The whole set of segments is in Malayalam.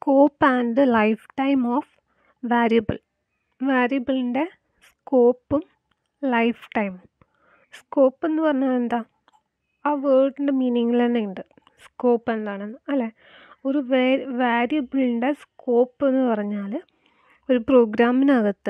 Scope and life time of variable വാരിയബിളിൻ്റെ സ്കോപ്പും ലൈഫ് ടൈമും സ്കോപ്പ് എന്ന് പറഞ്ഞാൽ എന്താ ആ വേർഡിൻ്റെ മീനിങ്ങിൽ തന്നെ ഉണ്ട് സ്കോപ്പ് എന്താണെന്ന് അല്ലേ ഒരു വേ വാരിയബിളിൻ്റെ സ്കോപ്പ് എന്ന് പറഞ്ഞാൽ ഒരു പ്രോഗ്രാമിനകത്ത്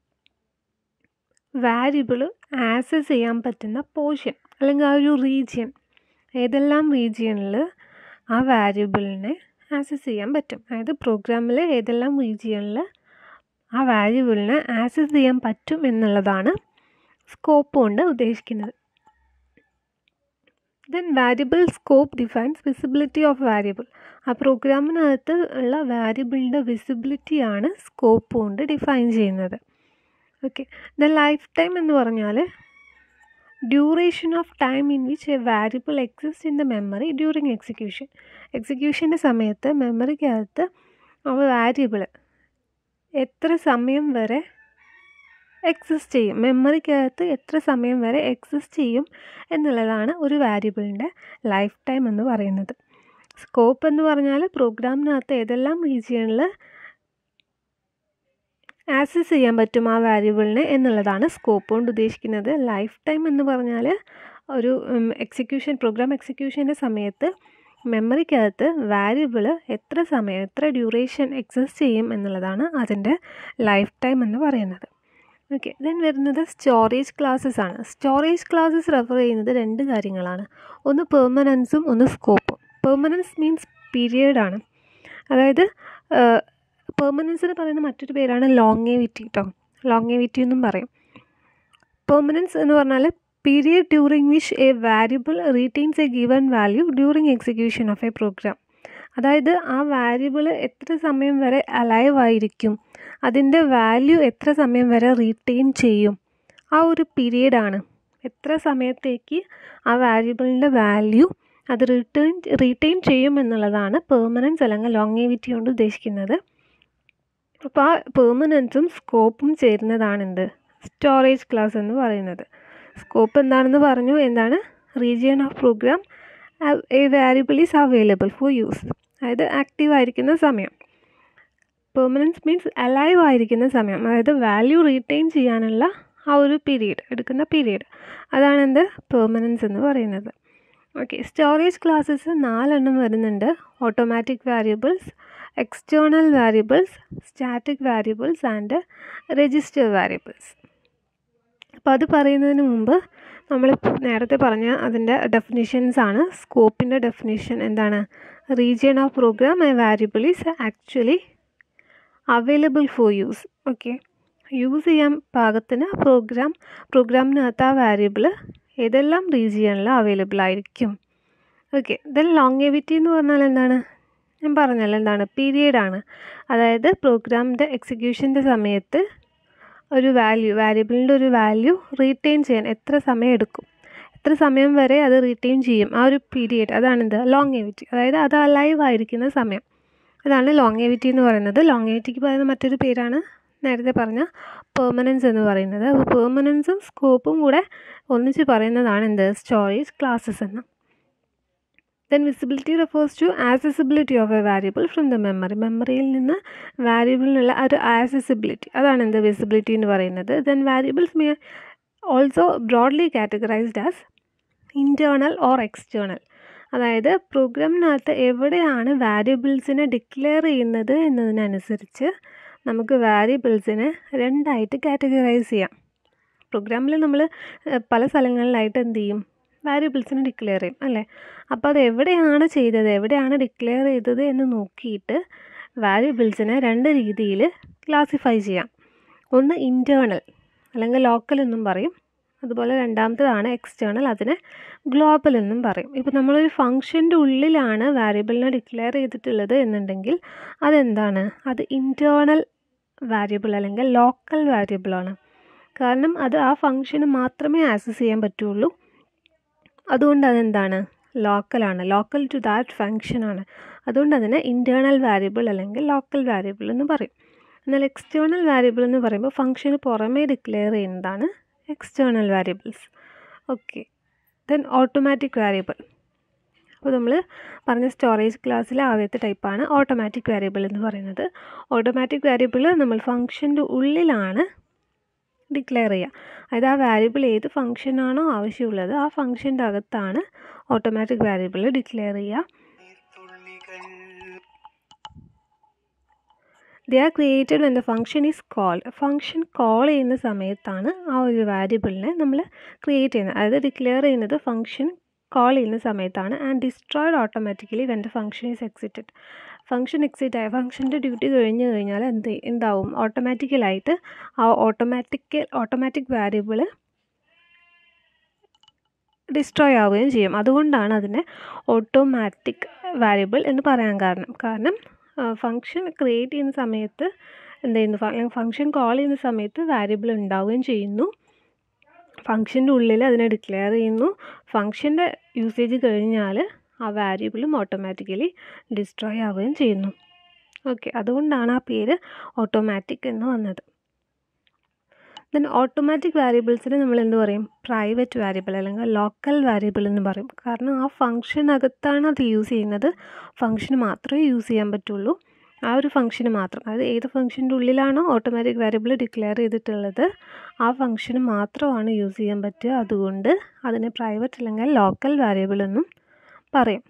വാരിയബിൾ ആക്സസ് ചെയ്യാൻ പറ്റുന്ന പോർഷൻ അല്ലെങ്കിൽ ആ ഒരു റീജിയൻ ഏതെല്ലാം റീജിയനിൽ ആ വാരിയബിളിനെ ആക്സസ് ചെയ്യാൻ പറ്റും അതായത് പ്രോഗ്രാമിൽ ഏതെല്ലാം റീജിയനിൽ ആ വാരിയബിളിനെ ആക്സസ് ചെയ്യാൻ പറ്റും എന്നുള്ളതാണ് സ്കോപ്പ് കൊണ്ട് ഉദ്ദേശിക്കുന്നത് then variable scope defines visibility of variable ആ പ്രോഗ്രാമിനകത്ത് ഉള്ള വാരിയബിളിൻ്റെ വിസിബിലിറ്റിയാണ് സ്കോപ്പ് കൊണ്ട് ഡിഫൈൻ ചെയ്യുന്നത് ഓക്കെ ദ ലൈഫ് ടൈം എന്ന് പറഞ്ഞാൽ duration of time in which a variable exist in the memory during execution എക്സിക്യൂഷൻ്റെ സമയത്ത് മെമ്മറിക്കകത്ത് ആ വാരിയബിൾ എത്ര സമയം വരെ എക്സിസ്റ്റ് ചെയ്യും മെമ്മറിക്കകത്ത് എത്ര സമയം വരെ എക്സിസ്റ്റ് ചെയ്യും എന്നുള്ളതാണ് ഒരു വാരിയബിളിൻ്റെ ലൈഫ് ടൈം എന്ന് പറയുന്നത് സ്കോപ്പ് എന്ന് പറഞ്ഞാൽ പ്രോഗ്രാമിനകത്ത് ഏതെല്ലാം റീജിയണിൽ ആക്സസ് ചെയ്യാൻ പറ്റും ആ വാരിയബിളിനെ എന്നുള്ളതാണ് സ്കോപ്പ് കൊണ്ട് ഉദ്ദേശിക്കുന്നത് ലൈഫ് ടൈം എന്ന് പറഞ്ഞാൽ ഒരു എക്സിക്യൂഷൻ പ്രോഗ്രാം എക്സിക്യൂഷൻ്റെ സമയത്ത് മെമ്മറിക്കകത്ത് വാരിയബിൾ എത്ര സമയം എത്ര ഡ്യൂറേഷൻ എക്സിസ്റ്റ് ചെയ്യും എന്നുള്ളതാണ് അതിൻ്റെ ലൈഫ് ടൈം എന്ന് പറയുന്നത് ഓക്കെ ദെൻ വരുന്നത് സ്റ്റോറേജ് ക്ലാസ്സസ് ആണ് സ്റ്റോറേജ് ക്ലാസ്സസ് റെഫർ ചെയ്യുന്നത് രണ്ട് കാര്യങ്ങളാണ് ഒന്ന് പെർമനൻസും ഒന്ന് സ്കോപ്പും പെർമനൻസ് മീൻസ് പീരിയഡ് ആണ് അതായത് പെർമനൻസിന് പറയുന്ന മറ്റൊരു പേരാണ് ലോങ്ങേവിറ്റി കേട്ടോ ലോങ്ങേവിറ്റി എന്നും പറയും പെർമനൻസ് എന്ന് പറഞ്ഞാൽ period during which a variable retains a given value during execution of a program അതായത് ആ വാരിയബിൾ എത്ര സമയം വരെ അലൈവ് ആയിരിക്കും അതിൻ്റെ വാല്യൂ എത്ര സമയം വരെ റീറ്റെയിൻ ചെയ്യും ആ ഒരു പീരീഡാണ് എത്ര സമയത്തേക്ക് ആ വാരിയബിളിൻ്റെ വാല്യൂ അത് റിട്ടേൺ റീറ്റെയിൻ ചെയ്യും എന്നുള്ളതാണ് പെർമനൻസ് അല്ലെങ്കിൽ ലോങ്ങേവിറ്റി കൊണ്ട് ഉദ്ദേശിക്കുന്നത് അപ്പോൾ ആ പെർമനൻസും സ്കോപ്പും ചേരുന്നതാണ് എന്ത് സ്റ്റോറേജ് ക്ലാസ് എന്ന് പറയുന്നത് സ്കോപ്പ് എന്താണെന്ന് പറഞ്ഞു എന്താണ് region of program a variable is available for use അതായത് ആക്റ്റീവ് ആയിരിക്കുന്ന സമയം പെർമനൻസ് മീൻസ് അലൈവ് ആയിരിക്കുന്ന സമയം അതായത് വാല്യൂ റീറ്റെയിൻ ചെയ്യാനുള്ള ആ ഒരു പീരീഡ് എടുക്കുന്ന പീരീഡ് അതാണ് എന്ത് പെർമനൻസ് എന്ന് പറയുന്നത് ഓക്കെ സ്റ്റോറേജ് ക്ലാസ്സസ് നാലെണ്ണം വരുന്നുണ്ട് automatic variables external variables static variables and register variables അപ്പോൾ അത് പറയുന്നതിന് മുമ്പ് നമ്മൾ നേരത്തെ പറഞ്ഞ അതിൻ്റെ ഡെഫിനിഷൻസ് ആണ് സ്കോപ്പിൻ്റെ ഡെഫിനിഷൻ എന്താണ് region of program a variable is actually available for use okay use ചെയ്യാൻ പാകത്തിന് പ്രോഗ്രാം പ്രോഗ്രാമിനകത്ത് ആ വാരിയബിൾ ഏതെല്ലാം റീജിയണിൽ അവൈലബിൾ ആയിരിക്കും ഓക്കെ ദെൻ ലോങ്ങേവിറ്റി എന്ന് പറഞ്ഞാൽ എന്താണ് ഞാൻ പറഞ്ഞല്ലോ എന്താണ് പീരിയഡാണ് അതായത് പ്രോഗ്രാമിൻ്റെ എക്സിക്യൂഷൻ്റെ സമയത്ത് ഒരു വാല്യൂ വാരിയബിളിൻ്റെ ഒരു വാല്യൂ റീറ്റെയിൻ ചെയ്യാൻ എത്ര സമയം എടുക്കും എത്ര സമയം വരെ അത് റീറ്റെയിൻ ചെയ്യും ആ ഒരു പീരിയഡ് അതാണെന്ത് ലോങ്ങേവിറ്റി അതായത് അത് അലൈവ് ആയിരിക്കുന്ന സമയം അതാണ് ലോങ്ങേവിറ്റി എന്ന് പറയുന്നത് ലോങ്ങേവിറ്റിക്ക് പറയുന്ന മറ്റൊരു പേരാണ് നേരത്തെ പറഞ്ഞ പെർമനൻസ് എന്ന് പറയുന്നത് അപ്പോൾ പെർമനൻസും സ്കോപ്പും കൂടെ ഒന്നിച്ച് പറയുന്നതാണ് എന്ത് സ്റ്റോറേജ് ക്ലാസ്സസ് എന്ന് then visibility refers to accessibility of a variable from the memory മെമ്മറിയിൽ നിന്ന് വാരിയബിളിനുള്ള ഒരു ആക്സസിബിലിറ്റി അതാണ് എന്ത് വിസിബിലിറ്റി എന്ന് പറയുന്നത് then variables may also broadly categorized as internal or external അതായത് പ്രോഗ്രാമിനകത്ത് എവിടെയാണ് വാരിയബിൾസിനെ ഡിക്ലെയർ ചെയ്യുന്നത് എന്നതിനനുസരിച്ച് നമുക്ക് വാരിയബിൾസിനെ രണ്ടായിട്ട് കാറ്റഗറൈസ് ചെയ്യാം പ്രോഗ്രാമിൽ നമ്മൾ പല സ്ഥലങ്ങളിലായിട്ട് എന്ത് ചെയ്യും വാരിയബിൾസിനെ ഡിക്ലെയർ ചെയ്യും അല്ലേ അപ്പോൾ അത് എവിടെയാണ് ചെയ്തത് എവിടെയാണ് ഡിക്ലെയർ ചെയ്തത് എന്ന് നോക്കിയിട്ട് വാരിയബിൾസിനെ രണ്ട് രീതിയിൽ ക്ലാസിഫൈ ചെയ്യാം ഒന്ന് ഇൻറ്റേർണൽ അല്ലെങ്കിൽ ലോക്കൽ എന്നും പറയും അതുപോലെ രണ്ടാമത്തേതാണ് എക്സ്റ്റേണൽ അതിനെ ഗ്ലോബൽ എന്നും പറയും ഇപ്പോൾ നമ്മളൊരു ഫംഗ്ഷൻ്റെ ഉള്ളിലാണ് വാരിയബിളിനെ ഡിക്ലെയർ ചെയ്തിട്ടുള്ളത് എന്നുണ്ടെങ്കിൽ അതെന്താണ് അത് ഇൻറ്റേർണൽ വാരിയബിൾ അല്ലെങ്കിൽ ലോക്കൽ വാരിയബിളാണ് കാരണം അത് ആ ഫംഗ്ഷന് മാത്രമേ ആക്സസ് ചെയ്യാൻ പറ്റുള്ളൂ അതുകൊണ്ട് അതെന്താണ് ലോക്കലാണ് ലോക്കൽ ടു ദാറ്റ് ഫങ്ഷനാണ് അതുകൊണ്ട് അതിനെ ഇൻറ്റേർണൽ വാരിയബിൾ അല്ലെങ്കിൽ ലോക്കൽ വാരിയബിൾ എന്ന് പറയും എന്നാൽ എക്സ്റ്റേണൽ വാരിയബിൾ എന്ന് പറയുമ്പോൾ ഫംഗ്ഷന് പുറമേ ഡിക്ലെയർ ചെയ്യുന്നതാണ് external variables okay then automatic variable അപ്പോൾ നമ്മൾ പറഞ്ഞ സ്റ്റോറേജ് ക്ലാസ്സിലെ ആദ്യത്തെ ടൈപ്പാണ് ഓട്ടോമാറ്റിക് വേരിയബിൾ എന്ന് പറയുന്നത് ഓട്ടോമാറ്റിക് വേരിയബിൾ നമ്മൾ ഫംഗ്ഷൻ്റെ ഉള്ളിലാണ് ഡിക്ലെയർ ചെയ്യുക അതായത് ആ വാരിയബിൾ ഏത് ഫംഗ്ഷനാണോ ആവശ്യമുള്ളത് ആ ഫംഗ്ഷൻ്റെ അകത്താണ് ഓട്ടോമാറ്റിക് വാരിയബിൾ ഡിക്ലെയർ ചെയ്യുക they are created when the function is called function call ചെയ്യുന്ന സമയത്താണ് ആ ഒരു വാരിയബിളിനെ നമ്മൾ ക്രിയേറ്റ് ചെയ്യുന്നത് അതായത് ഡിക്ലെയർ ചെയ്യുന്നത് ഫംഗ്ഷൻ കോൾ ചെയ്യുന്ന സമയത്താണ് and destroyed automatically when the function is exited function exit ആയ ഫംഗ്ഷൻ്റെ ഡ്യൂട്ടി കഴിഞ്ഞ് കഴിഞ്ഞാൽ എന്ത് എന്താവും ഓട്ടോമാറ്റിക്കലായിട്ട് ആ ഓട്ടോമാറ്റിക് ഓട്ടോമാറ്റിക് വാരിയബിൾ ഡിസ്ട്രോയ് ആവുകയും ചെയ്യും അതുകൊണ്ടാണ് അതിനെ ഓട്ടോമാറ്റിക് വാരിയബിൾ എന്ന് പറയാൻ കാരണം കാരണം ഫംഗ്ഷൻ ക്രിയേറ്റ് ചെയ്യുന്ന സമയത്ത് എന്ത് ചെയ്യുന്നു ഫംഗ്ഷൻ കോൾ ചെയ്യുന്ന സമയത്ത് വാരിയബിൾ ഉണ്ടാവുകയും ചെയ്യുന്നു ഫംഗ്ഷൻ്റെ ഉള്ളിൽ അതിനെ ഡിക്ലെയർ ചെയ്യുന്നു ഫംഗ്ഷൻ്റെ യൂസേജ് കഴിഞ്ഞാൽ ആ വാരിയബിളും ഓട്ടോമാറ്റിക്കലി ഡിസ്ട്രോയ് ആവുകയും ചെയ്യുന്നു ഓക്കെ അതുകൊണ്ടാണ് ആ പേര് ഓട്ടോമാറ്റിക് എന്ന് വന്നത് ദെൻ ഓട്ടോമാറ്റിക് വാരിയബിൾസിന് നമ്മൾ എന്ത് പറയും പ്രൈവറ്റ് വാരിയബിൾ അല്ലെങ്കിൽ ലോക്കൽ വാരിയബിൾ എന്ന് പറയും കാരണം ആ ഫംഗ്ഷനകത്താണ് അത് യൂസ് ചെയ്യുന്നത് ഫംഗ്ഷന് മാത്രമേ യൂസ് ചെയ്യാൻ പറ്റുള്ളൂ ആ ഒരു ഫംഗ്ഷന് മാത്രം അതായത് ഏത് ഫംഗ്ഷൻ്റെ ഉള്ളിലാണോ ഓട്ടോമാറ്റിക് വാരിയബിൾ ഡിക്ലെയർ ചെയ്തിട്ടുള്ളത് ആ ഫംഗ്ഷന് മാത്രമാണ് യൂസ് ചെയ്യാൻ പറ്റുക അതുകൊണ്ട് അതിനെ പ്രൈവറ്റ് അല്ലെങ്കിൽ ലോക്കൽ വാരിയബിൾ എന്നും പറയും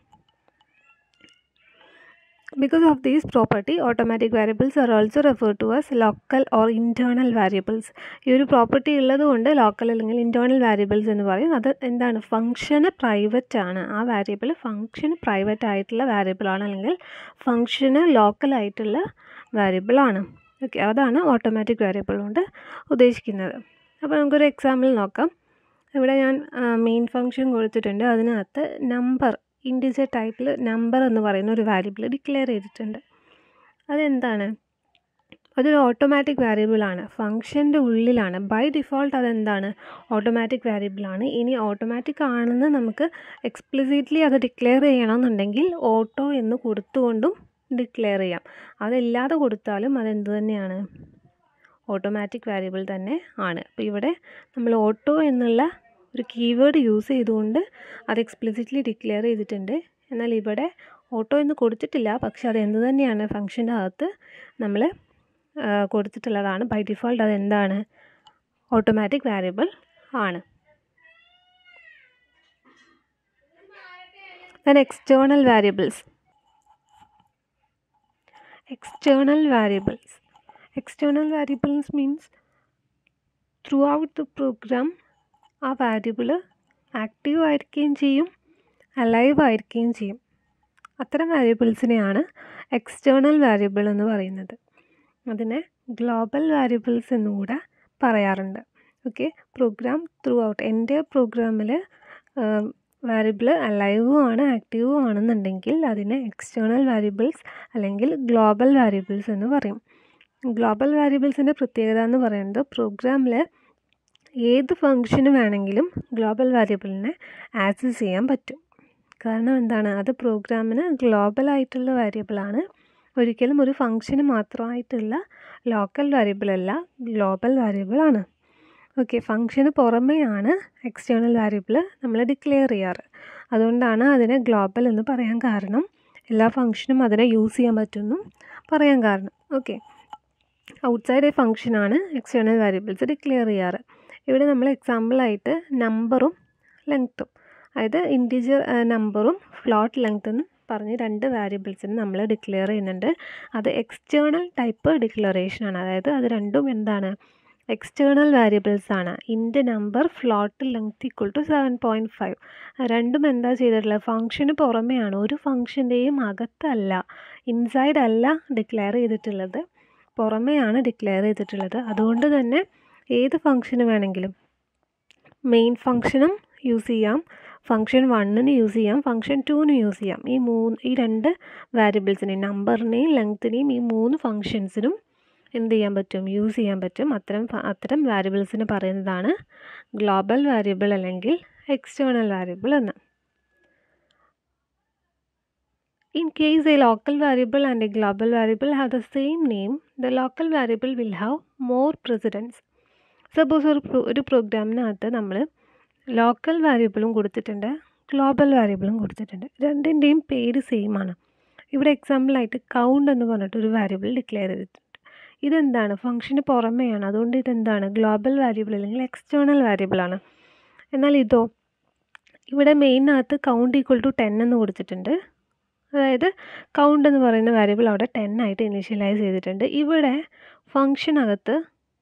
Because of this property, automatic variables are also referred to as local or internal variables. ഈ ഒരു പ്രോപ്പർട്ടി ഉള്ളത് കൊണ്ട് ലോക്കൽ അല്ലെങ്കിൽ ഇൻറ്റേർണൽ വാരിയബിൾസ് എന്ന് പറയും അത് എന്താണ് ഫംഗ്ഷന് പ്രൈവറ്റ് ആണ് ആ വാരിയബിൾ ഫംഗ്ഷന് പ്രൈവറ്റ് ആയിട്ടുള്ള വാരിയബിൾ ആണ് അല്ലെങ്കിൽ ഫംഗ്ഷന് ലോക്കൽ ആയിട്ടുള്ള വാരിയബിൾ ആണ് ഓക്കെ അതാണ് ഓട്ടോമാറ്റിക് വാരിയബിൾ കൊണ്ട് ഉദ്ദേശിക്കുന്നത് അപ്പോൾ നമുക്കൊരു എക്സാമ്പിൾ നോക്കാം ഇവിടെ ഞാൻ മെയിൻ ഫംഗ്ഷൻ കൊടുത്തിട്ടുണ്ട് അതിനകത്ത് നമ്പർ ഇൻഡിജർ ടൈപ്പിൽ നമ്പർ എന്ന് പറയുന്ന ഒരു വാരിയബിൾ ഡിക്ലെയർ ചെയ്തിട്ടുണ്ട് അതെന്താണ് അതൊരു ഓട്ടോമാറ്റിക് വാരിയബിളാണ് ഫംഗ്ഷൻ്റെ ഉള്ളിലാണ് ബൈ ഡിഫോൾട്ട് അതെന്താണ് ഓട്ടോമാറ്റിക് വാരിയബിളാണ് ഇനി ഓട്ടോമാറ്റിക് ആണെന്ന് നമുക്ക് എക്സ്പ്ലിസിറ്റ്ലി അത് ഡിക്ലെയർ ചെയ്യണമെന്നുണ്ടെങ്കിൽ ഓട്ടോ എന്ന് കൊടുത്തുകൊണ്ടും ഡിക്ലെയർ ചെയ്യാം അതല്ലാതെ കൊടുത്താലും അതെന്ത് തന്നെയാണ് ഓട്ടോമാറ്റിക് വാരിയബിൾ തന്നെ ആണ് അപ്പോൾ ഇവിടെ നമ്മൾ ഓട്ടോ എന്നുള്ള ഒരു കീവേഡ് യൂസ് ചെയ്തുകൊണ്ട് അത് എക്സ്പ്ലിസിറ്റ്ലി ഡിക്ലെയർ ചെയ്തിട്ടുണ്ട് എന്നാൽ ഇവിടെ ഓട്ടോ എന്ന് കൊടുത്തിട്ടില്ല പക്ഷെ അത് എന്ത് തന്നെയാണ് ഫംഗ്ഷൻ്റെ അകത്ത് നമ്മൾ കൊടുത്തിട്ടുള്ളതാണ് ബൈ ഡിഫോൾട്ട് അതെന്താണ് ഓട്ടോമാറ്റിക് വാരിയബിൾ ആണ് then external variables external variables external variables means through out the program ആ വാരിയബിൾ ആക്റ്റീവ് ആയിരിക്കുകയും ചെയ്യും അലൈവ് ആയിരിക്കുകയും ചെയ്യും അത്തരം വാരിയബിൾസിനെയാണ് എക്സ്റ്റേണൽ വാരിയബിൾ എന്ന് പറയുന്നത് അതിനെ ഗ്ലോബൽ വാരിയബിൾസ് എന്നുകൂടെ പറയാറുണ്ട് ഓക്കെ പ്രോഗ്രാം ത്രൂ ഔട്ട് എൻ്റെ പ്രോഗ്രാമിൽ വാരിയബിൾ അലൈവും ആണ് ആക്റ്റീവും ആണെന്നുണ്ടെങ്കിൽ അതിനെ എക്സ്റ്റേണൽ വാരിയബിൾസ് അല്ലെങ്കിൽ ഗ്ലോബൽ വാരിയബിൾസ് എന്ന് പറയും ഗ്ലോബൽ വാരിയബിൾസിൻ്റെ പ്രത്യേകത എന്ന് പറയുന്നത് പ്രോഗ്രാമിൽ ഏത് ഫംഗ്ഷന് വേണമെങ്കിലും ഗ്ലോബൽ വാരിയബിളിനെ ആക്സസ് ചെയ്യാൻ പറ്റും കാരണം എന്താണ് അത് പ്രോഗ്രാമിന് ഗ്ലോബൽ ആയിട്ടുള്ള വാരിയബിളാണ് ഒരിക്കലും ഒരു ഫംഗ്ഷന് മാത്രമായിട്ടുള്ള ലോക്കൽ വാരിയബിൾ അല്ല ഗ്ലോബൽ വാരിയബിളാണ് ഓക്കെ ഫംഗ്ഷന് പുറമെയാണ് എക്സ്റ്റേണൽ വാരിയബിൾ നമ്മൾ ഡിക്ലെയർ ചെയ്യാറ് അതുകൊണ്ടാണ് അതിനെ ഗ്ലോബൽ എന്ന് പറയാൻ കാരണം എല്ലാ ഫംഗ്ഷനും അതിനെ യൂസ് ചെയ്യാൻ പറ്റുമെന്നും പറയാൻ കാരണം ഓക്കെ ഔട്ട്സൈഡ് എ ഫംഗ്ഷനാണ് എക്സ്റ്റേണൽ വാരിയബിൾസ് ഡിക്ലെയർ ചെയ്യാറ് ഇവിടെ നമ്മൾ എക്സാമ്പിളായിട്ട് നമ്പറും ലെങ്ത്തും അതായത് ഇൻറ്റിജർ നമ്പറും ഫ്ലോട്ട് ലെങ്ത്തും പറഞ്ഞ് രണ്ട് വാരിയബിൾസിന് നമ്മൾ ഡിക്ലെയർ ചെയ്യുന്നുണ്ട് അത് എക്സ്റ്റേണൽ ടൈപ്പ് ഡിക്ലറേഷനാണ് അതായത് അത് രണ്ടും എന്താണ് എക്സ്റ്റേണൽ വാരിയബിൾസ് ആണ് int number float length equal to seven point five രണ്ടും എന്താ ചെയ്തിട്ടുള്ളത് ഫംഗ്ഷന് പുറമെയാണ് ഒരു ഫംഗ്ഷൻ്റെയും അകത്തല്ല ഇൻസൈഡ് അല്ല ഡിക്ലെയർ ചെയ്തിട്ടുള്ളത് പുറമെയാണ് ഡിക്ലെയർ ചെയ്തിട്ടുള്ളത് അതുകൊണ്ട് തന്നെ ഏത് ഫംഗ്ഷന് വേണമെങ്കിലും മെയിൻ ഫംഗ്ഷനും യൂസ് ചെയ്യാം ഫംഗ്ഷൻ വണ്ണിന് യൂസ് ചെയ്യാം ഫംഗ്ഷൻ ടുവിന് യൂസ് ചെയ്യാം ഈ മൂന്ന് ഈ രണ്ട് വാരിയബിൾസിനെയും നമ്പറിനെയും ലെങ്ത്തിനെയും ഈ മൂന്ന് ഫംഗ്ഷൻസിനും എന്ത് ചെയ്യാൻ പറ്റും യൂസ് ചെയ്യാൻ പറ്റും അത്തരം അത്തരം വാരിയബിൾസിന് പറയുന്നതാണ് ഗ്ലോബൽ വാരിയബിൾ അല്ലെങ്കിൽ എക്സ്റ്റേണൽ വാരിയബിൾ എന്ന് In case a local variable and a global variable have the same name, the local variable will have more precedence. Suppose ഒരു പ്രോ ഒരു പ്രോഗ്രാമിനകത്ത് നമ്മൾ ലോക്കൽ വാരിയബിളും കൊടുത്തിട്ടുണ്ട് ഗ്ലോബൽ വാരിയബിളും കൊടുത്തിട്ടുണ്ട് രണ്ടിൻ്റെയും പേര് സെയിം ആണ് ഇവിടെ എക്സാമ്പിളായിട്ട് കൗണ്ട് എന്ന് പറഞ്ഞിട്ടൊരു വാരിയബിൾ ഡിക്ലെയർ ചെയ്തിട്ടുണ്ട് ഇതെന്താണ് ഫംഗ്ഷന് പുറമെയാണ് അതുകൊണ്ട് ഇതെന്താണ് ഗ്ലോബൽ വാരിയബിൾ അല്ലെങ്കിൽ എക്സ്റ്റേണൽ വാരിയബിൾ ആണ് എന്നാൽ ഇതോ ഇവിടെ മെയിനകത്ത് കൗണ്ട് ഈക്വൽ ടു ടെൻ എന്ന് കൊടുത്തിട്ടുണ്ട് അതായത് കൗണ്ട് എന്ന് പറയുന്ന വാരിയബിൾ അവിടെ ടെൻ ആയിട്ട് ഇനീഷ്യലൈസ് ചെയ്തിട്ടുണ്ട് ഇവിടെ ഫംഗ്ഷനകത്ത്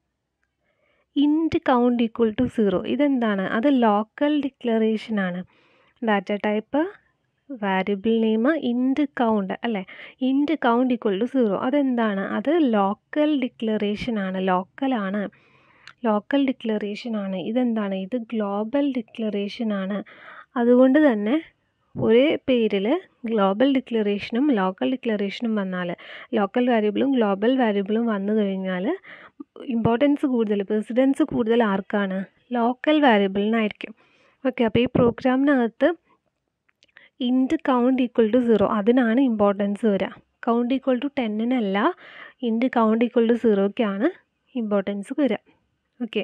int count equal to zero ഇതെന്താണ് അത് ലോക്കൽ ഡിക്ലറേഷൻ ആണ് data type variable name int count അല്ലേ int count equal to zero അതെന്താണ് അത് ലോക്കൽ ഡിക്ലറേഷൻ ആണ് ലോക്കലാണ് ലോക്കൽ ഡിക്ലറേഷൻ ആണ് ഇതെന്താണ് ഇത് ഗ്ലോബൽ ഡിക്ലറേഷൻ ആണ് അതുകൊണ്ട് തന്നെ ഒരേ പേരിൽ ഗ്ലോബൽ ഡിക്ലറേഷനും ലോക്കൽ ഡിക്ലറേഷനും വന്നാൽ ലോക്കൽ വാരിയബിളും ഗ്ലോബൽ വാരിയബിളും വന്നു കഴിഞ്ഞാൽ ഇമ്പോർട്ടൻസ് കൂടുതൽ പ്രസിഡൻസ് കൂടുതൽ ആർക്കാണ് ലോക്കൽ വാരിയബിളിനായിരിക്കും ഓക്കെ അപ്പോൾ ഈ പ്രോഗ്രാമിനകത്ത് int count equal to zero അതിനാണ് ഇമ്പോർട്ടൻസ് വരിക കൗണ്ട് ഈക്വൽ ടു ടെന്നിനല്ല ഇൻറ്റ് കൗണ്ട് ഈക്വൽ ടു സീറോയ്ക്കാണ് ഇമ്പോർട്ടൻസ് വരിക ഓക്കെ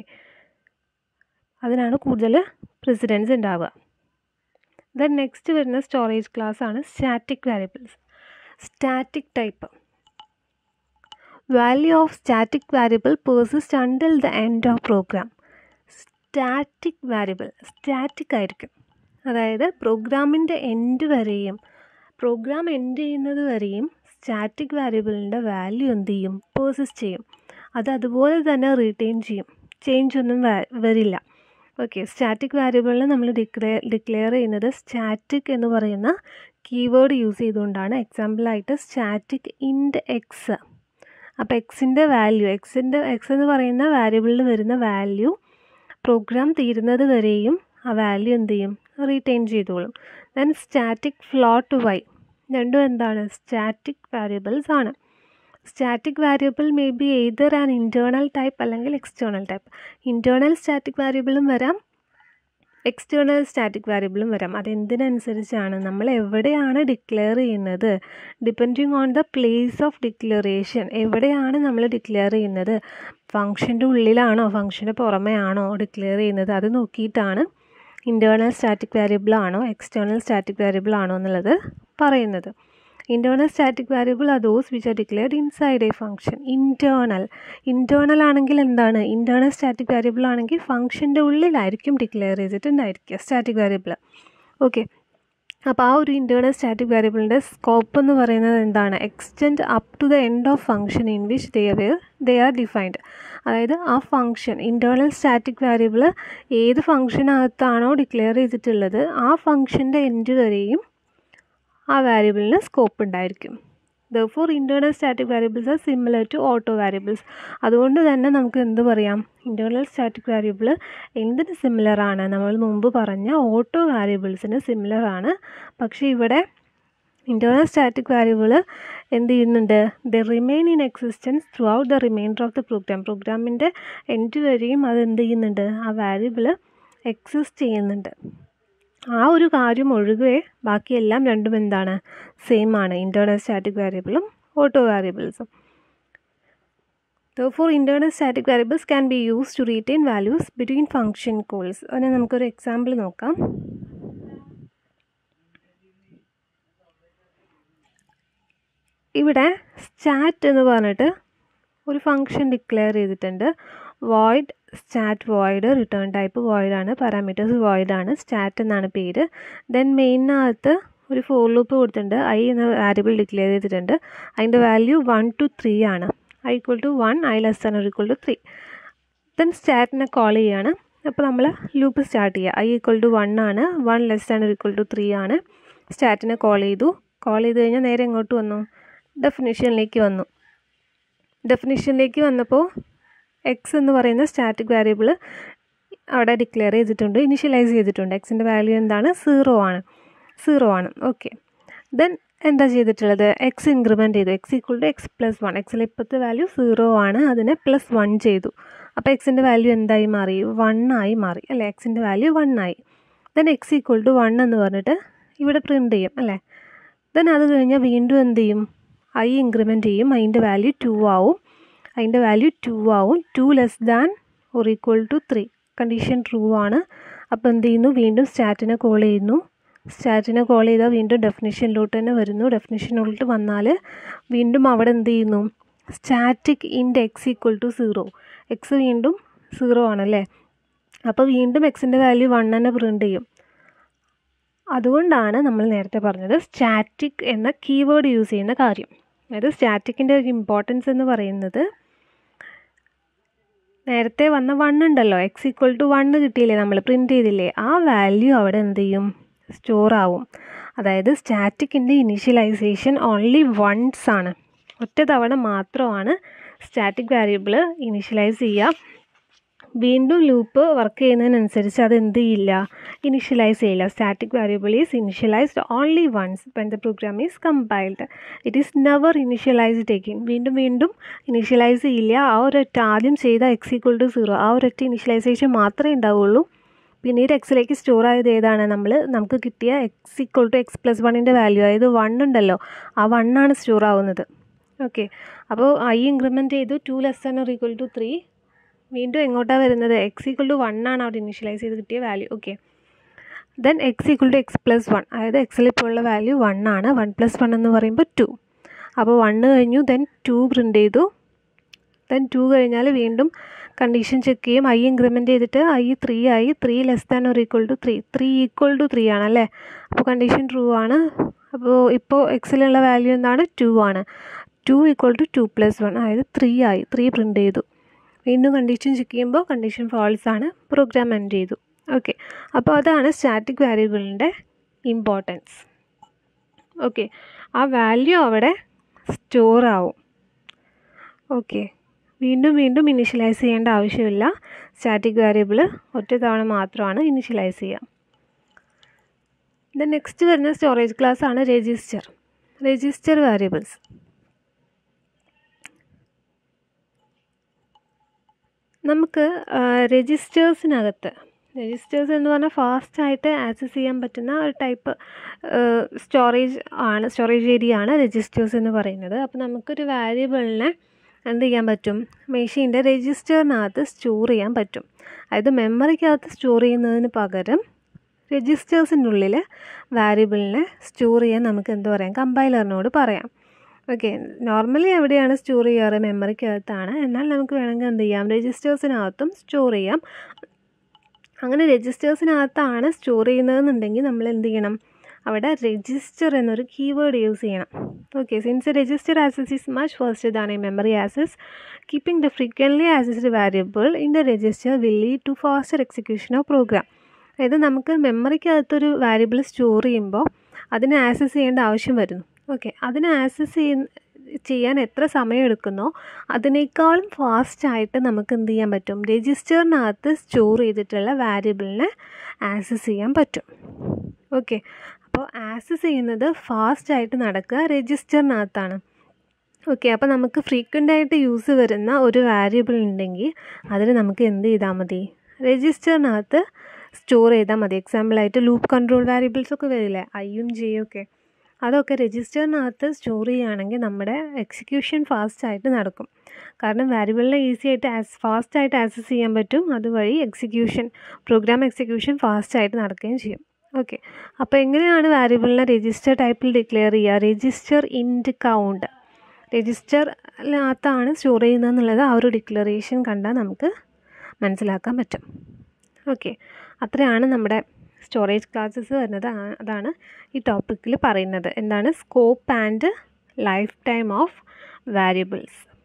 അതിനാണ് കൂടുതൽ പ്രസിഡൻസ് ഉണ്ടാവുക ദെൻ നെക്സ്റ്റ് വരുന്ന സ്റ്റോറേജ് ക്ലാസ് ആണ് static variables static type value of static variable persist until the end of program static variable static ആയിരിക്കും അതായത് പ്രോഗ്രാമിൻ്റെ എൻഡ് വരെയും പ്രോഗ്രാം എൻഡ് ചെയ്യുന്നത് വരെയും സ്റ്റാറ്റിക് വാരിയബിളിൻ്റെ വാല്യൂ എന്ത് ചെയ്യും പേഴ്സിസ്റ്റ് ചെയ്യും അത് അതുപോലെ തന്നെ റീറ്റെയിൻ ചെയ്യും ചേഞ്ച് ഒന്നും വരില്ല ഓക്കെ സ്റ്റാറ്റിക് വാരിയബിളിൽ നമ്മൾ ഡിക്ലെയർ ഡിക്ലെയർ ചെയ്യുന്നത് സ്റ്റാറ്റിക് എന്ന് പറയുന്ന കീവേഡ് യൂസ് ചെയ്തുകൊണ്ടാണ് എക്സാമ്പിളായിട്ട് സ്റ്റാറ്റിക് ഇൻഡ് എക്സ് അപ്പോൾ എക്സിൻ്റെ വാല്യൂ എക്സിൻ്റെ എക്സ് എന്ന് പറയുന്ന വാരിയബിളിൽ വരുന്ന വാല്യൂ പ്രോഗ്രാം തീരുന്നത് വരെയും ആ വാല്യൂ എന്ത് ചെയ്യും റീറ്റെയിൻ ചെയ്തോളും ദെൻ സ്റ്റാറ്റിക് ഫ്ലോട്ട് വൈ രണ്ടും എന്താണ് സ്റ്റാറ്റിക് വാരിയബിൾസ് ആണ് static variable may be either an internal type അല്ലെങ്കിൽ എക്സ്റ്റേണൽ ടൈപ്പ് ഇൻറ്റേർണൽ സ്റ്റാറ്റിക് വാരിയബിളും വരാം എക്സ്റ്റേണൽ സ്റ്റാറ്റിക് വാരിയബിളും വരാം അതെന്തിനനുസരിച്ചാണ് നമ്മൾ എവിടെയാണ് ഡിക്ലെയർ ചെയ്യുന്നത് depending on the place of declaration എവിടെയാണ് നമ്മൾ ഡിക്ലെയർ ചെയ്യുന്നത് ഫംഗ്ഷൻ്റെ ഉള്ളിലാണോ ഫംഗ്ഷൻ്റെ പുറമേ ആണോ ഡിക്ലെയർ ചെയ്യുന്നത് അത് നോക്കിയിട്ടാണ് ഇൻറ്റേർണൽ സ്റ്റാറ്റിക് വാരിയബിൾ ആണോ എക്സ്റ്റേണൽ സ്റ്റാറ്റിക് വാരിയബിൾ ആണോ എന്നുള്ളത് പറയുന്നത് internal static variable are those which are declared inside a function internal internal ആണെങ്കിൽ എന്താണ് ഇൻറ്റേർണൽ സ്റ്റാറ്റിക് വാരിയബിൾ ആണെങ്കിൽ ഫംഗ്ഷൻ്റെ ഉള്ളിലായിരിക്കും ഡിക്ലെയർ ചെയ്തിട്ടുണ്ടായിരിക്കുക സ്റ്റാറ്റിക് വാരിയബിൾ ഓക്കെ അപ്പോൾ ആ ഒരു ഇൻറ്റേർണൽ സ്റ്റാറ്റിക് വാരിയബിളിൻ്റെ സ്കോപ്പ് എന്ന് പറയുന്നത് എന്താണ് extend up to the end of function in which they where they are defined അതായത് ആ ഫംഗ്ഷൻ ഇൻറ്റേർണൽ സ്റ്റാറ്റിക് വാരിയബിൾ ഏത് ഫംഗ്ഷനകത്താണോ ഡിക്ലെയർ ചെയ്തിട്ടുള്ളത് ആ ഫംഗ്ഷൻ്റെ എൻഡ് വരെയും ആ വാരിയബിളിന് സ്കോപ്പ് ഉണ്ടായിരിക്കും though internal static variables are similar to auto variables അതുകൊണ്ട് തന്നെ നമുക്ക് എന്ത് പറയാം ഇൻറ്റേർണൽ സ്റ്റാറ്റിക് വാരിയബിൾ എന്തിന് സിമിലർ ആണ് നമ്മൾ മുമ്പ് പറഞ്ഞ ഓട്ടോ വാരിയബിൾസിന് സിമിലർ ആണ് പക്ഷേ ഇവിടെ ഇൻറ്റേർണൽ സ്റ്റാറ്റിക് വാരിയബിൾ എന്ത് ചെയ്യുന്നുണ്ട് the remain in existence through out the remainder of the program പ്രോഗ്രാമിൻ്റെ എൻഡ് വരെയും അത് എന്ത് ചെയ്യുന്നുണ്ട് ആ വാരിയബിൾ എക്സിസ്റ്റ് ചെയ്യുന്നുണ്ട് ആ ഒരു കാര്യം ഒഴികെ ബാക്കിയെല്ലാം രണ്ടും എന്താണ് സെയിം ആണ് ഇൻറ്റേർണൽ സ്റ്റാറ്റിക് വാരിയബിളും ഓട്ടോ വാരിയബിൾസും Therefore, internal static variables can be used to retain values between function calls. അതിന് നമുക്കൊരു എക്സാമ്പിൾ നോക്കാം ഇവിടെ സ്റ്റാറ്റ് എന്ന് പറഞ്ഞിട്ട് ഒരു ഫംഗ്ഷൻ ഡിക്ലെയർ ചെയ്തിട്ടുണ്ട് void stat void return type void ആണ് പാരാമീറ്റേഴ്സ് വോയിഡ് ആണ് സ്റ്റാറ്റ് എന്നാണ് പേര് ദെൻ മെയിനകത്ത് ഒരു ഫോർ ലൂപ്പ് കൊടുത്തിട്ടുണ്ട് ഐ എന്ന വാരിയബിൾ ഡിക്ലെയർ ചെയ്തിട്ടുണ്ട് അതിൻ്റെ വാല്യൂ വൺ ടു ത്രീ ആണ് i equal to one i less than equal to three then സ്റ്റാറ്റിനെ കോൾ ചെയ്യാണ് അപ്പോൾ നമ്മൾ ലൂപ്പ് സ്റ്റാർട്ട് ചെയ്യുക ഐ ഈക്വൽ ടു വൺ ആണ് one less than equal to three ആണ് സ്റ്റാറ്റിനെ കോൾ ചെയ്തു കോൾ ചെയ്ത് കഴിഞ്ഞാൽ നേരെ എങ്ങോട്ട് വന്നു ഡെഫിനിഷനിലേക്ക് വന്നു ഡെഫിനിഷനിലേക്ക് വന്നപ്പോൾ എക്സ് എന്ന് പറയുന്ന സ്റ്റാറ്റിക് വാരിയബിൾ അവിടെ ഡിക്ലെയർ ചെയ്തിട്ടുണ്ട് ഇനിഷ്യലൈസ് ചെയ്തിട്ടുണ്ട് എക്സിൻ്റെ വാല്യൂ എന്താണ് സീറോ ആണ് സീറോ ആണ് ഓക്കെ ദെൻ എന്താ ചെയ്തിട്ടുള്ളത് എക്സ് ഇൻക്രിമെൻറ്റ് ചെയ്തു x equal to x plus one എക്സിൽ ഇപ്പോഴത്തെ വാല്യൂ സീറോ ആണ് അതിനെ പ്ലസ് വൺ ചെയ്തു അപ്പോൾ എക്സിൻ്റെ വാല്യൂ എന്തായി മാറി വൺ ആയി മാറി അല്ലേ എക്സിൻ്റെ വാല്യൂ വൺ ആയി then x equal to one എന്ന് പറഞ്ഞിട്ട് ഇവിടെ പ്രിൻറ്റ് ചെയ്യും അല്ലേ ദെൻ അത് കഴിഞ്ഞാൽ വീണ്ടും എന്ത് ചെയ്യും ഐ ഇൻക്രിമെൻറ്റ് ചെയ്യും അതിൻ്റെ വാല്യൂ ടു ആവും അതിൻ്റെ വാല്യൂ ടു ആവും two less than or equal to three condition true ആണ് അപ്പോൾ എന്ത് ചെയ്യുന്നു വീണ്ടും സ്റ്റാറ്റിനെ കോൾ ചെയ്യുന്നു സ്റ്റാറ്റിനെ കോൾ ചെയ്താൽ വീണ്ടും ഡെഫിനിഷനിലോട്ട് തന്നെ വരുന്നു ഡെഫിനിഷനിലോട്ട് വന്നാൽ വീണ്ടും അവിടെ എന്ത് ചെയ്യുന്നു static int x equal to zero x വീണ്ടും സീറോ ആണല്ലേ അപ്പോൾ വീണ്ടും എക്സിൻ്റെ വാല്യൂ വൺ തന്നെ പ്രിൻ്റ് ചെയ്യും അതുകൊണ്ടാണ് നമ്മൾ നേരത്തെ പറഞ്ഞത് സ്റ്റാറ്റിക് എന്ന കീവേഡ് യൂസ് ചെയ്യുന്ന കാര്യം അതായത് സ്റ്റാറ്റിക്കിൻ്റെ ഒരു ഇമ്പോർട്ടൻസ് എന്ന് പറയുന്നത് നേരത്തെ വന്ന വൺ ഉണ്ടല്ലോ എക്സ് ഈക്വൽ ടു വണ്ണ് കിട്ടിയില്ലേ നമ്മൾ പ്രിൻ്റ് ചെയ്തില്ലേ ആ വാല്യൂ അവിടെ എന്ത് ചെയ്യും സ്റ്റോർ ആവും അതായത് സ്റ്റാറ്റിക്കിൻ്റെ ഇനീഷ്യലൈസേഷൻ ഓൺലി വൺസ് ആണ് ഒറ്റ തവണ മാത്രമാണ് സ്റ്റാറ്റിക് വാരിയബിൾ ഇനീഷ്യലൈസ് ചെയ്യുക വീണ്ടും ലൂപ്പ് വർക്ക് ചെയ്യുന്നതിനനുസരിച്ച് അത് എന്ത് ചെയ്യില്ല ഇനിഷ്യലൈസ് ചെയ്യില്ല static variable is initialised only once when the program is compiled it is never initialised again വീണ്ടും വീണ്ടും ഇനിഷ്യലൈസ് ചെയ്യില്ല ആ ഒരൊറ്റ ആദ്യം ചെയ്ത എക്സ് ഈക്വൾ ടു സീറോ ആ ഒരൊറ്റ ഇനിഷ്യലൈസേഷൻ മാത്രമേ ഉണ്ടാവുള്ളൂ പിന്നീട് എക്സിലേക്ക് സ്റ്റോർ ആയത് ഏതാണ് നമ്മൾ നമുക്ക് കിട്ടിയ x equal to x plus വണ്ണിൻ്റെ വാല്യൂ അതായത് വൺ ഉണ്ടല്ലോ ആ വണ്ണാണ് സ്റ്റോർ ആവുന്നത് ഓക്കെ അപ്പോൾ ഐ ഇൻക്രിമെൻറ്റ് ചെയ്തു two less than or equal to three വീണ്ടും എങ്ങോട്ടാണ് വരുന്നത് എക്സ് ഈക്വൽ ടു വൺ ആണ് അവിടെ ഇനിഷ്യലൈസ് ചെയ്ത് കിട്ടിയ value okay then x equal to x plus one അതായത് എക്സിൽ ഇപ്പോൾ ഉള്ള വാല്യൂ വൺ ആണ് വൺ പ്ലസ് വൺ എന്ന് പറയുമ്പോൾ ടു അപ്പോൾ വണ്ണ് കഴിഞ്ഞു ദെൻ ടു പ്രിൻ്റ് ചെയ്തു ദെൻ ടു കഴിഞ്ഞാൽ വീണ്ടും കണ്ടീഷൻ ചെക്ക് ചെയ്യും ഐ ഇൻക്രിമെൻറ്റ് ചെയ്തിട്ട് ഐ ത്രീ ആയി three less than or equal to three three equal to three ആണല്ലേ അപ്പോൾ കണ്ടീഷൻ ട്രൂ ആണ് അപ്പോൾ ഇപ്പോൾ എക്സിലുള്ള വാല്യൂ എന്താണ് ടു ആണ് two equal to two plus one അതായത് ത്രീ ആയി ത്രീ പ്രിൻ്റ് ചെയ്തു വീണ്ടും കണ്ടീഷൻ ചെക്ക് ചെയ്യുമ്പോൾ കണ്ടീഷൻ ഫാൾസ് ആണ് പ്രോഗ്രാം എൻഡ് ചെയ്തു ഓക്കെ അപ്പോൾ അതാണ് സ്റ്റാറ്റിക് വാരിയബിളിൻ്റെ ഇമ്പോർട്ടൻസ് ഓക്കെ ആ വാല്യൂ അവിടെ സ്റ്റോർ ആവും ഓക്കെ വീണ്ടും വീണ്ടും ഇനിഷ്യലൈസ് ചെയ്യേണ്ട ആവശ്യമില്ല സ്റ്റാറ്റിക് വാരിയബിൾ ഒറ്റ തവണ മാത്രമാണ് ഇനിഷ്യലൈസ് ചെയ്യുക ദ നെക്സ്റ്റ് വരുന്ന സ്റ്റോറേജ് ക്ലാസ് ആണ് രജിസ്റ്റർ രജിസ്റ്റർ വാരിയബിൾസ് നമുക്ക് രജിസ്റ്റേഴ്സിനകത്ത് രജിസ്റ്റേഴ്സ് എന്ന് പറഞ്ഞാൽ ഫാസ്റ്റായിട്ട് ആക്സസ് ചെയ്യാൻ പറ്റുന്ന ഒരു ടൈപ്പ് സ്റ്റോറേജ് ആണ് സ്റ്റോറേജ് ഏരിയ ആണ് രജിസ്റ്റേഴ്സ് എന്ന് പറയുന്നത് അപ്പോൾ നമുക്കൊരു വാരിയബിളിനെ എന്ത് ചെയ്യാൻ പറ്റും മെഷീൻ്റെ രജിസ്റ്ററിനകത്ത് സ്റ്റോർ ചെയ്യാൻ പറ്റും അതായത് മെമ്മറിക്കകത്ത് സ്റ്റോർ ചെയ്യുന്നതിന് പകരം രജിസ്റ്റേഴ്സിൻ്റെ ഉള്ളിൽ വാരിയബിളിനെ സ്റ്റോർ ചെയ്യാൻ നമുക്ക് എന്ത് പറയാം കമ്പൈലറിനോട് പറയാം ഓക്കെ നോർമലി എവിടെയാണ് സ്റ്റോർ ചെയ്യാറ് മെമ്മറിക്കകത്താണ് എന്നാൽ നമുക്ക് വേണമെങ്കിൽ എന്ത് ചെയ്യാം രജിസ്റ്റേഴ്സിനകത്തും സ്റ്റോർ ചെയ്യാം അങ്ങനെ രജിസ്റ്റേഴ്സിനകത്താണ് സ്റ്റോർ ചെയ്യുന്നതെന്നുണ്ടെങ്കിൽ നമ്മൾ എന്ത് ചെയ്യണം അവിടെ രജിസ്റ്റർ എന്നൊരു കീവേഡ് യൂസ് ചെയ്യണം okay since register access is much fast ഇതാണ് ഈ memory access keeping the frequently accessed variable in the register will lead to faster execution of program അതായത് നമുക്ക് മെമ്മറിക്കകത്തൊരു വാരിയബിൾ സ്റ്റോർ ചെയ്യുമ്പോൾ അതിനെ ആക്സസ് ചെയ്യേണ്ട ആവശ്യം വരുന്നു ഓക്കെ അതിനെ ആക്സസ് ചെയ്യുന്ന ചെയ്യാൻ എത്ര സമയം എടുക്കുന്നോ അതിനേക്കാളും ഫാസ്റ്റായിട്ട് നമുക്ക് എന്ത് ചെയ്യാൻ പറ്റും രജിസ്റ്ററിനകത്ത് സ്റ്റോർ ചെയ്തിട്ടുള്ള വാരിയബിളിനെ ആക്സസ് ചെയ്യാൻ പറ്റും ഓക്കെ അപ്പോൾ ആക്സസ് ചെയ്യുന്നത് ഫാസ്റ്റായിട്ട് നടക്കുക രജിസ്റ്ററിനകത്താണ് ഓക്കെ അപ്പോൾ നമുക്ക് ഫ്രീക്വൻ്റ് ആയിട്ട് യൂസ് വരുന്ന ഒരു വാരിയബിൾ ഉണ്ടെങ്കിൽ അതിന് നമുക്ക് എന്ത് ചെയ്താൽ മതി രജിസ്റ്ററിനകത്ത് സ്റ്റോർ ചെയ്താൽ മതി എക്സാമ്പിളായിട്ട് ലൂപ്പ് കൺട്രോൾ വാരിയബിൾസ് ഒക്കെ വരില്ലേ ഐയും ജിയും ഒക്കെ അതൊക്കെ രജിസ്റ്ററിനകത്ത് സ്റ്റോർ ചെയ്യുകയാണെങ്കിൽ നമ്മുടെ എക്സിക്യൂഷൻ ഫാസ്റ്റായിട്ട് നടക്കും കാരണം വാരിയബിളിനെ ഈസി ആയിട്ട് ആസ് ഫാസ്റ്റായിട്ട് ആക്സസ് ചെയ്യാൻ പറ്റും അതുവഴി എക്സിക്യൂഷൻ പ്രോഗ്രാം എക്സിക്യൂഷൻ ഫാസ്റ്റായിട്ട് നടക്കുകയും ചെയ്യും ഓക്കെ അപ്പോൾ എങ്ങനെയാണ് വാരിയബിളിനെ രജിസ്റ്റർ ടൈപ്പിൽ ഡിക്ലെയർ ചെയ്യുക രജിസ്റ്റർ ഇൻറ്റ് കൗണ്ട് രജിസ്റ്ററിനകത്താണ് സ്റ്റോർ ചെയ്യുന്നതെന്നുള്ളത് ആ ഒരു ഡിക്ലറേഷൻ കണ്ടാൽ നമുക്ക് മനസ്സിലാക്കാൻ പറ്റും ഓക്കെ അത്രയാണ് നമ്മുടെ സ്റ്റോറേജ് ക്ലാസ്സസ് വരുന്നത് അതാണ് ഈ ടോപ്പിക്കിൽ പറയുന്നത് എന്താണ് scope and life time of variables